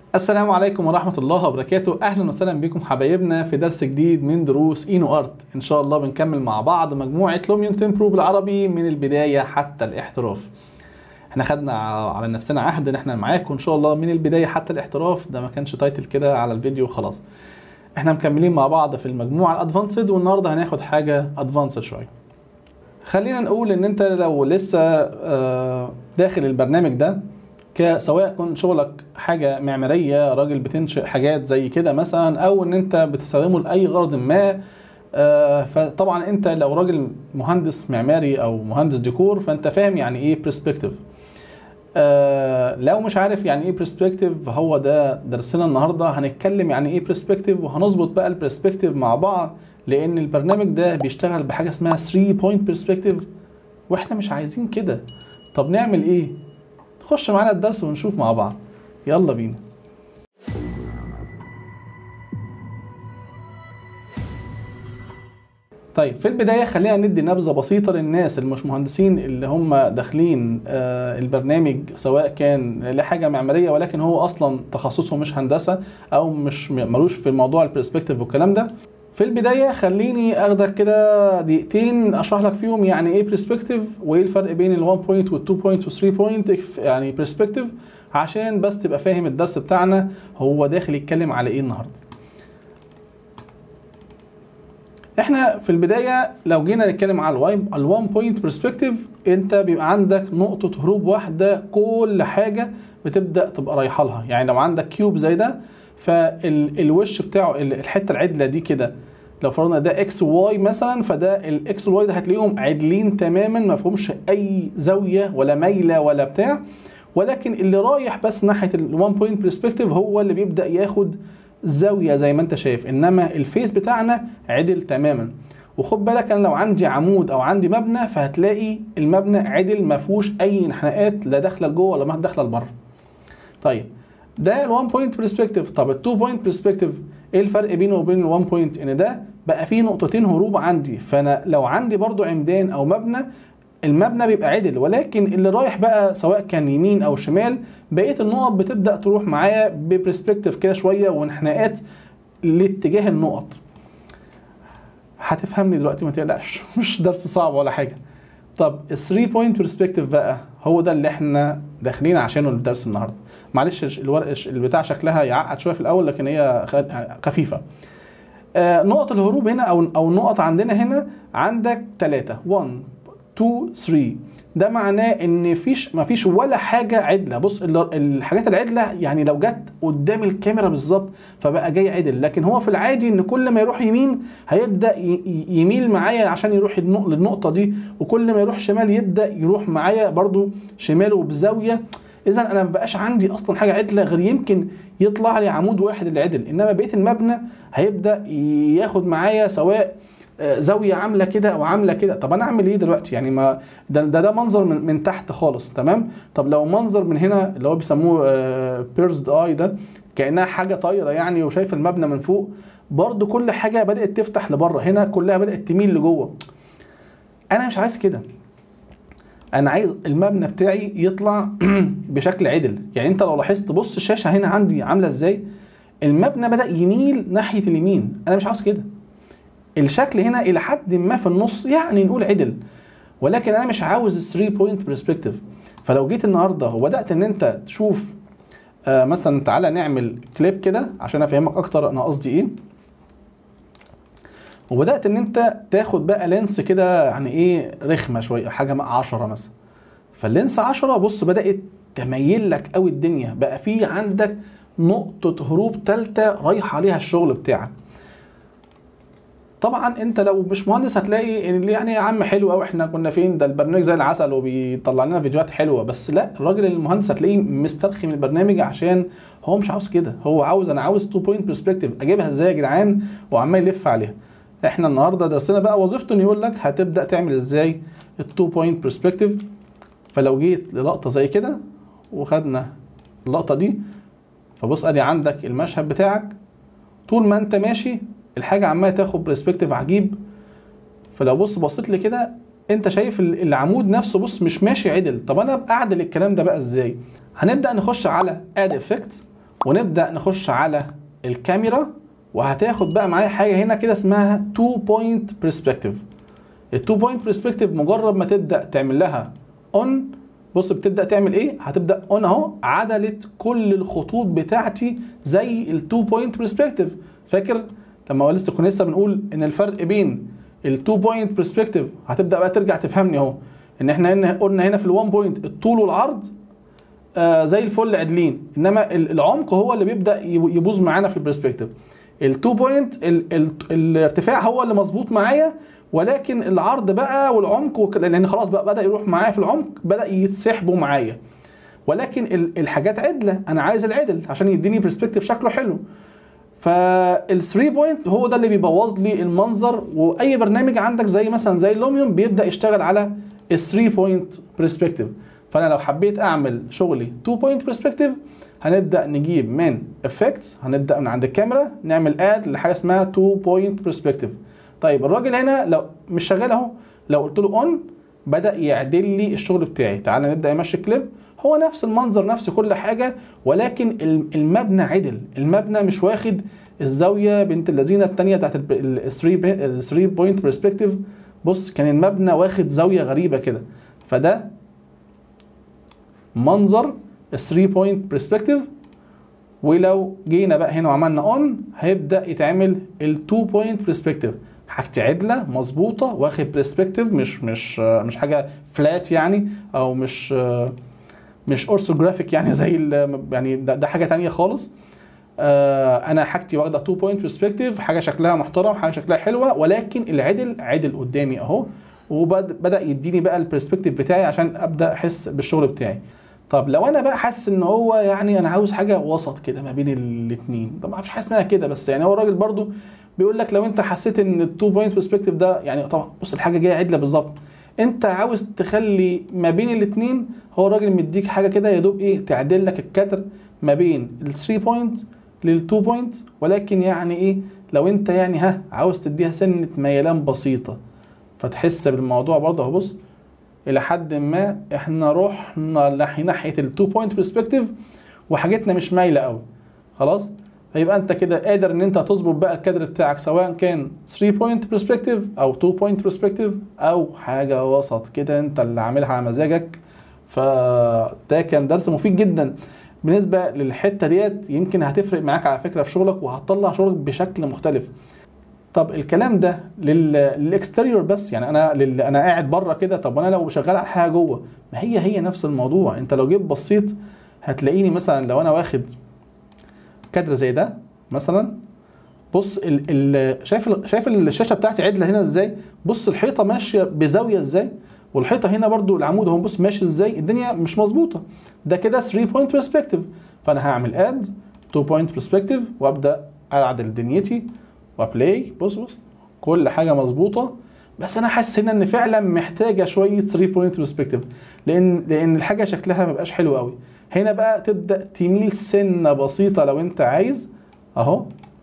السلام عليكم ورحمة الله وبركاته أهلا وسهلا بكم حبايبنا في درس جديد من دروس إينو أرت إن شاء الله بنكمل مع بعض مجموعة لوميون تمبرو بالعربي من البداية حتى الاحتراف احنا خدنا على نفسنا عهد ان احنا معاكم ان شاء الله من البداية حتى الاحتراف ده ما كانش تايتل كده على الفيديو خلاص احنا مكملين مع بعض في المجموعة الادفانسد والنهاردة هناخد حاجة ادفانسد شوية خلينا نقول ان انت لو لسه آه، داخل البرنامج ده سواء كن شغلك حاجة معمارية راجل بتنشئ حاجات زي كده مثلا او ان انت بتستخدمه لأي غرض ما آه، فطبعا انت لو راجل مهندس معماري او مهندس ديكور فانت فاهم يعني ايه برسبكتيف آه لو مش عارف يعني ايه برسبكتيف هو ده درسنا النهارده هنتكلم يعني ايه برسبكتيف وهنظبط بقى البرسبكتيف مع بعض لان البرنامج ده بيشتغل بحاجه اسمها 3 بوينت برسبكتيف واحنا مش عايزين كده طب نعمل ايه خش معانا الدرس ونشوف مع بعض يلا بينا طيب في البدايه خلينا ندي نبذه بسيطه للناس اللي مش مهندسين اللي هم داخلين آه، البرنامج سواء كان لحاجه معماريه ولكن هو اصلا تخصصه مش هندسه او مش ملوش في موضوع البرسبكتيف والكلام ده في البدايه خليني اخدك كده دقيقتين اشرح لك فيهم يعني ايه برسبكتيف وايه الفرق بين ال 1 بوينت وال 2 بوينت وال 3 بوينت يعني برسبكتيف عشان بس تبقى فاهم الدرس بتاعنا هو داخل يتكلم على ايه النهارده احنا في البدايه لو جينا نتكلم على الواي ال1 بوينت برسبكتيف انت بيبقى عندك نقطه هروب واحده كل حاجه بتبدا تبقى رايحه لها يعني لو عندك كيوب زي ده فالوش بتاعه الحته العدله دي كده لو فرضنا ده اكس وواي مثلا فده الاكس والواي ده هتلاقيهم عدلين تماما ما فيهمش اي زاويه ولا ميله ولا بتاع ولكن اللي رايح بس ناحيه ال1 بوينت برسبكتيف هو اللي بيبدا ياخد زاويه زي ما انت شايف انما الفيس بتاعنا عدل تماما وخد بالك انا لو عندي عمود او عندي مبنى فهتلاقي المبنى عدل ما فيهوش اي انحناءات لا داخله لجوه ولا ما داخله لبره طيب ده ال1 بوينت برسبكتيف طب ال2 بوينت برسبكتيف ايه الفرق بينه وبين ال1 بوينت ان ده بقى فيه نقطتين هروب عندي فانا لو عندي برضو عمدان او مبنى المبنى بيبقى عدل ولكن اللي رايح بقى سواء كان يمين او شمال بقيه النقط بتبدا تروح معايا ببرسبكتيف كده شويه وانحناءات لاتجاه النقط هتفهمني دلوقتي ما تقلقش مش درس صعب ولا حاجه طب ال 3 بوينت برسبكتيف بقى هو ده اللي احنا داخلين عشانه الدرس النهارده معلش الورق البتاع شكلها يعقد شويه في الاول لكن هي خفيفه آه نقط الهروب هنا او او النقط عندنا هنا عندك ثلاثه 1 2 3 ده معناه ان فيش ما فيش ولا حاجه عدله بص الحاجات العدله يعني لو جت قدام الكاميرا بالظبط فبقى جاي عدل لكن هو في العادي ان كل ما يروح يمين هيبدا يميل معايا عشان يروح للنقطه دي وكل ما يروح شمال يبدا يروح معايا برضو شماله بزاويه اذا انا ما بقاش عندي اصلا حاجه عدله غير يمكن يطلع لي عمود واحد اللي عدل انما بقيه المبنى هيبدا ياخد معايا سواء زاويه عامله كده او عامله كده طب انا اعمل ايه دلوقتي يعني ما ده ده, ده منظر من, من تحت خالص تمام طب لو منظر من هنا اللي هو بيسموه بيرزد اي ده كانها حاجه طايره يعني وشايف المبنى من فوق برضو كل حاجه بدات تفتح لبره هنا كلها بدات تميل لجوه انا مش عايز كده انا عايز المبنى بتاعي يطلع بشكل عدل يعني انت لو لاحظت بص الشاشه هنا عندي عامله ازاي المبنى بدا يميل ناحيه اليمين انا مش عاوز كده الشكل هنا الى حد ما في النص يعني نقول عدل ولكن انا مش عاوز 3 بوينت برسبكتيف فلو جيت النهارده وبدات ان انت تشوف آه مثلا تعالى نعمل كليب كده عشان افهمك اكتر انا قصدي ايه وبدات ان انت تاخد بقى لينس كده يعني ايه رخمه شويه حاجه 10 مثلا فاللينس 10 بص بدات تميل لك قوي الدنيا بقى في عندك نقطه هروب ثالثه رايح عليها الشغل بتاعك طبعا انت لو مش مهندس هتلاقي ان يعني يا عم حلو قوي احنا كنا فين ده البرنامج زي العسل وبيطلع لنا فيديوهات حلوه بس لا الراجل المهندس هتلاقيه مسترخي من البرنامج عشان هو مش عاوز كده هو عاوز انا عاوز 2 بوينت برسبكتيف اجيبها ازاي يا جدعان وعمال يلف عليها احنا النهارده درسنا بقى وظيفته انه يقول لك هتبدا تعمل ازاي ال 2 بوينت برسبكتيف فلو جيت للقطه زي كده وخدنا اللقطه دي فبص ادي عندك المشهد بتاعك طول ما انت ماشي الحاجه عماله تاخد برسبكتيف عجيب فلو بص بصيت لي كده انت شايف العمود نفسه بص مش ماشي عدل طب انا اعدل الكلام ده بقى ازاي هنبدا نخش على اد افكت ونبدا نخش على الكاميرا وهتاخد بقى معايا حاجه هنا كده اسمها 2 بوينت برسبكتيف ال 2 بوينت برسبكتيف مجرد ما تبدا تعمل لها اون بص بتبدا تعمل ايه هتبدا اون اهو عدلت كل الخطوط بتاعتي زي ال 2 بوينت برسبكتيف فاكر لما لسه كنا لسه بنقول ان الفرق بين ال 2 بوينت برسبكتيف هتبدا بقى ترجع تفهمني اهو ان احنا هنا قلنا هنا في ال 1 بوينت الطول والعرض آه زي الفل عدلين انما العمق هو اللي بيبدا يبوظ معانا في البرسبكتيف ال 2 بوينت الارتفاع هو اللي مظبوط معايا ولكن العرض بقى والعمق وك... لان خلاص بقى بدا يروح معايا في العمق بدا يتسحبوا معايا ولكن الحاجات عدله انا عايز العدل عشان يديني برسبكتيف شكله حلو فال 3 بوينت هو ده اللي بيبوظ لي المنظر واي برنامج عندك زي مثلا زي اللوميوم بيبدا يشتغل على ال 3 بوينت برسبكتيف فانا لو حبيت اعمل شغلي 2 بوينت برسبكتيف هنبدا نجيب من افكتس هنبدا من عند الكاميرا نعمل اد لحاجه اسمها 2 بوينت برسبكتيف طيب الراجل هنا لو مش شغال اهو لو قلت له اون بدا يعدل لي الشغل بتاعي تعال نبدا نمشي كليب هو نفس المنظر نفس كل حاجه ولكن المبنى عدل المبنى مش واخد الزاويه بنت اللذينه الثانيه بتاعت ال 3 بوينت برسبكتيف بص كان المبنى واخد زاويه غريبه كده فده منظر ال 3 بوينت برسبكتيف ولو جينا بقى هنا وعملنا اون هيبدا يتعمل ال 2 بوينت برسبكتيف حاجتي عدله مظبوطه واخد برسبكتيف مش مش مش حاجه فلات يعني او مش مش اورثوجرافيك يعني زي يعني ده, ده حاجه تانية خالص انا حاجتي واخده 2 بوينت برسبكتيف حاجه شكلها محترم حاجه شكلها حلوه ولكن العدل عدل قدامي اهو وبدا يديني بقى البرسبكتيف بتاعي عشان ابدا احس بالشغل بتاعي طب لو انا بقى حاسس ان هو يعني انا عاوز حاجه وسط كده ما بين الاثنين طب ما فيش حاجه اسمها كده بس يعني هو الراجل برضو بيقول لك لو انت حسيت ان ال 2 بوينت برسبكتيف ده يعني طبعا بص الحاجه جايه عدله بالظبط انت عاوز تخلي ما بين الاثنين هو الراجل مديك حاجه كده يا دوب ايه تعدل لك الكادر ما بين ال 3 بوينت لل 2 بوينت ولكن يعني ايه لو انت يعني ها عاوز تديها سنه ميلان بسيطه فتحس بالموضوع برضه اهو بص الى حد ما احنا رحنا ناحيه ال 2 بوينت برسبكتيف وحاجتنا مش مايله قوي خلاص فيبقى انت كده قادر ان انت تظبط بقى الكادر بتاعك سواء كان 3 بوينت برسبكتيف او 2 بوينت برسبكتيف او حاجه وسط كده انت اللي عاملها على مزاجك فده كان درس مفيد جدا بالنسبه للحته ديت يمكن هتفرق معاك على فكره في شغلك وهتطلع شغلك بشكل مختلف طب الكلام ده للاكستيريور بس يعني انا لل... انا قاعد بره كده طب وانا لو شغال على حاجه جوه ما هي هي نفس الموضوع انت لو جيت بصيت هتلاقيني مثلا لو انا واخد كادر زي ده مثلا بص ال ال شايف شايف الشاشه بتاعتي عدله هنا ازاي بص الحيطه ماشيه بزاويه ازاي والحيطه هنا برضو العمود اهو بص ماشي ازاي الدنيا مش مظبوطه ده كده 3 بوينت برسبكتيف فانا هعمل اد 2 بوينت برسبكتيف وابدا اعدل دنيتي وبلاي بص بص كل حاجه مظبوطه بس انا حاسس هنا ان فعلا محتاجه شويه 3 بوينت برسبكتيف لان لان الحاجه شكلها ما بقاش حلو قوي هنا بقى تبدا تميل سنه بسيطه لو انت عايز اهو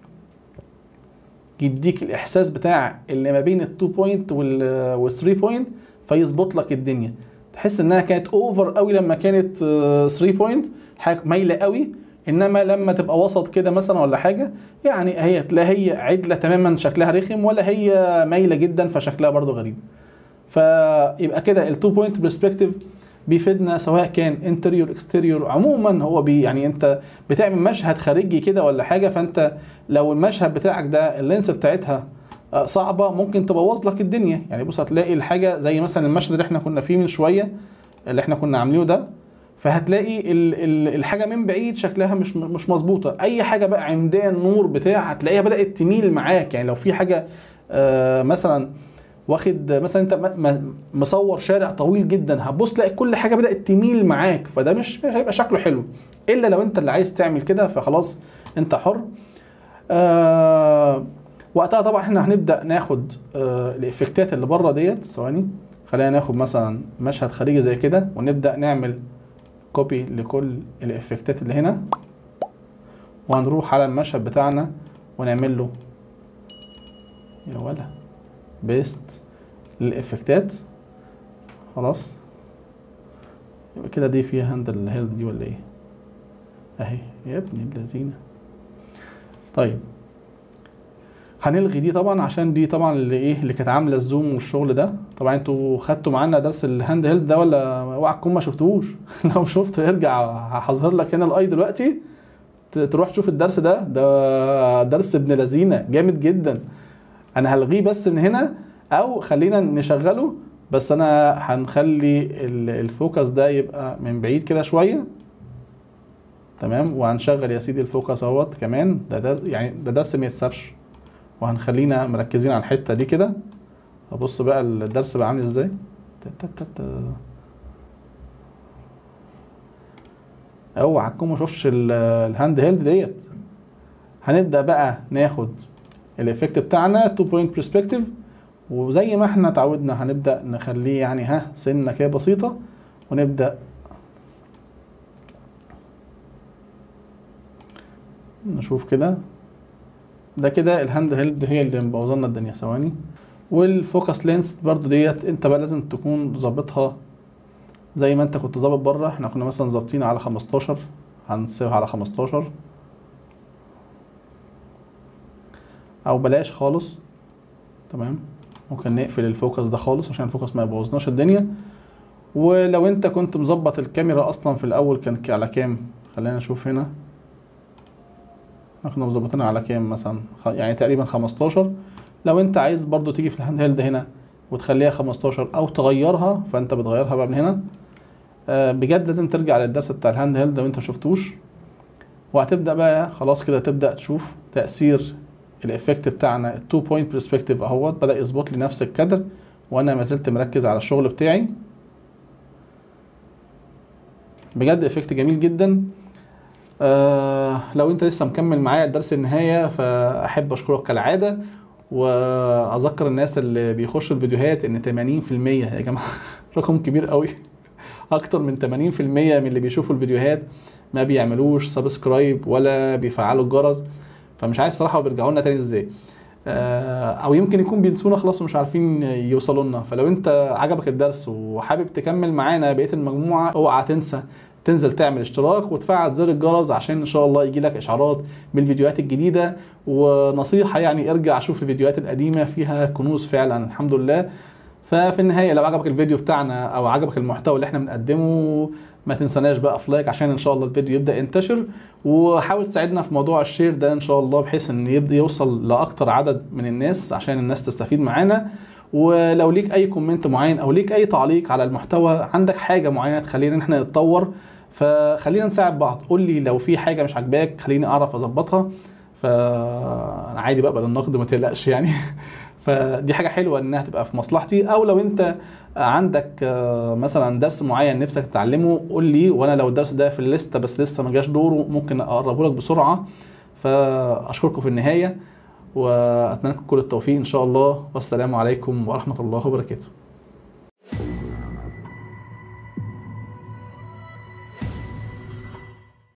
يديك الاحساس بتاع اللي ما بين ال 2 بوينت وال 3 بوينت فيظبط لك الدنيا تحس انها كانت اوفر قوي لما كانت 3 بوينت حاجه مايله قوي انما لما تبقى وسط كده مثلا ولا حاجه يعني هي لا هي عدله تماما شكلها رخم ولا هي مايله جدا فشكلها برضو غريب فيبقى كده ال 2 بوينت برسبكتيف بيفيدنا سواء كان انتريور اكستيريور عموما هو بي يعني انت بتعمل مشهد خارجي كده ولا حاجه فانت لو المشهد بتاعك ده اللينس بتاعتها صعبه ممكن تبوظ لك الدنيا يعني بص هتلاقي الحاجه زي مثلا المشهد اللي احنا كنا فيه من شويه اللي احنا كنا عاملينه ده فهتلاقي ال ال الحاجه من بعيد شكلها مش مش مظبوطه اي حاجه بقى عمدان نور بتاع هتلاقيها بدات تميل معاك يعني لو في حاجه آه مثلا واخد مثلا انت مصور شارع طويل جدا هتبص تلاقي كل حاجه بدات تميل معاك فده مش مش هيبقى شكله حلو الا لو انت اللي عايز تعمل كده فخلاص انت حر آه وقتها طبعا احنا هنبدا ناخد آه الافكتات اللي بره ديت ثواني خلينا ناخد مثلا مشهد خارجي زي كده ونبدا نعمل كوبي لكل الافكتات اللي هنا وهنروح على المشهد بتاعنا ونعمل له يا ولا بيست للافكتات خلاص يبقى كده دي فيها هاندل الهيلد دي ولا ايه اهي يا ابن اللذينه طيب هنلغي دي طبعا عشان دي طبعا اللي ايه اللي كانت عامله الزوم والشغل ده طبعا انتوا خدتوا معانا درس الهاند هيلد ده ولا اوعى تكون ما شفتوهوش لو شفته ارجع هحظر لك هنا الاي دلوقتي ت- تروح تشوف الدرس ده ده درس ابن لذينه جامد جدا انا هلغيه بس من هنا او خلينا نشغله بس انا هنخلي ال- الفوكس ده يبقى من بعيد كده شويه تمام وهنشغل يا سيدي الفوكس اهوت كمان ده, ده يعني ده درس ما يتسابش وهنخلينا مركزين على الحته دي كده ابص بقى الدرس بقى عامل ازاي تا- تا- تا- تا. اوعى تكون ما شوفش ال- الهاند هيلد ديت هنبدا بقى ناخد الايفكت بتاعنا 2 بوينت برسبكتيف وزي ما احنا اتعودنا هنبدا نخليه يعني ها سنه كده بسيطه ونبدا نشوف كده ده كده الهاند هيلد هي اللي مبوظلنا الدنيا ثواني والفوكس لينس برضو ديت انت بقى لازم تكون ظابطها زي ما انت كنت ظابط بره احنا كنا مثلا ظابطين على 15 هنسيبها على 15 او بلاش خالص تمام ممكن نقفل الفوكس ده خالص عشان الفوكس ما يبوظناش الدنيا ولو انت كنت مظبط الكاميرا اصلا في الاول كان ك- على كام خلينا نشوف هنا احنا كنا مظبطينها على كام مثلا خ- يعني تقريبا 15 لو انت عايز برضو تيجي في الهاند هيلد هنا وتخليها 15 او تغيرها فانت بتغيرها بقى من هنا آه، بجد لازم ترجع للدرس بتاع الهاند هيلد لو انت مشفتوش وهتبدا بقى خلاص كده تبدا تشوف تاثير الايفكت بتاعنا التو بوينت برسبكتيف اهوت بدا يظبط لي نفس الكادر وانا ما زلت مركز على الشغل بتاعي بجد افكت جميل جدا آه لو انت لسه مكمل معايا الدرس النهايه فاحب اشكرك كالعاده واذكر الناس اللي بيخشوا الفيديوهات ان 80% يا جماعه رقم كبير قوي اكتر من 80% من اللي بيشوفوا الفيديوهات ما بيعملوش سبسكرايب ولا بيفعلوا الجرس فمش عارف صراحه بيرجعوا لنا تاني ازاي آه، او يمكن يكون بينسونا خلاص ومش عارفين يوصلوا لنا فلو انت عجبك الدرس وحابب تكمل معانا بقيه المجموعه اوعى تنسى تنزل تعمل اشتراك وتفعل زر الجرس عشان ان شاء الله يجي لك اشعارات بالفيديوهات الجديده ونصيحه يعني ارجع شوف الفيديوهات القديمه فيها كنوز فعلا الحمد لله ففي النهايه لو عجبك الفيديو بتاعنا او عجبك المحتوى اللي احنا بنقدمه ما تنسناش بقى في لايك عشان ان شاء الله الفيديو يبدا ينتشر وحاول تساعدنا في موضوع الشير ده ان شاء الله بحيث ان يبدا يوصل لاكتر عدد من الناس عشان الناس تستفيد معانا ولو ليك اي كومنت معين او ليك اي تعليق على المحتوى عندك حاجه معينه تخلينا ان احنا نتطور فخلينا نساعد بعض قول لي لو في حاجه مش عاجباك خليني اعرف اظبطها فانا عادي بقبل النقد ما تقلقش يعني فدي حاجه حلوه انها تبقى في مصلحتي او لو انت عندك آه، مثلا درس معين نفسك تتعلمه قول لي وانا لو الدرس ده في الليسته بس لسه ما جاش دوره ممكن اقربه لك بسرعه فاشكركم في النهايه واتمنى لكم كل التوفيق ان شاء الله والسلام عليكم ورحمه الله وبركاته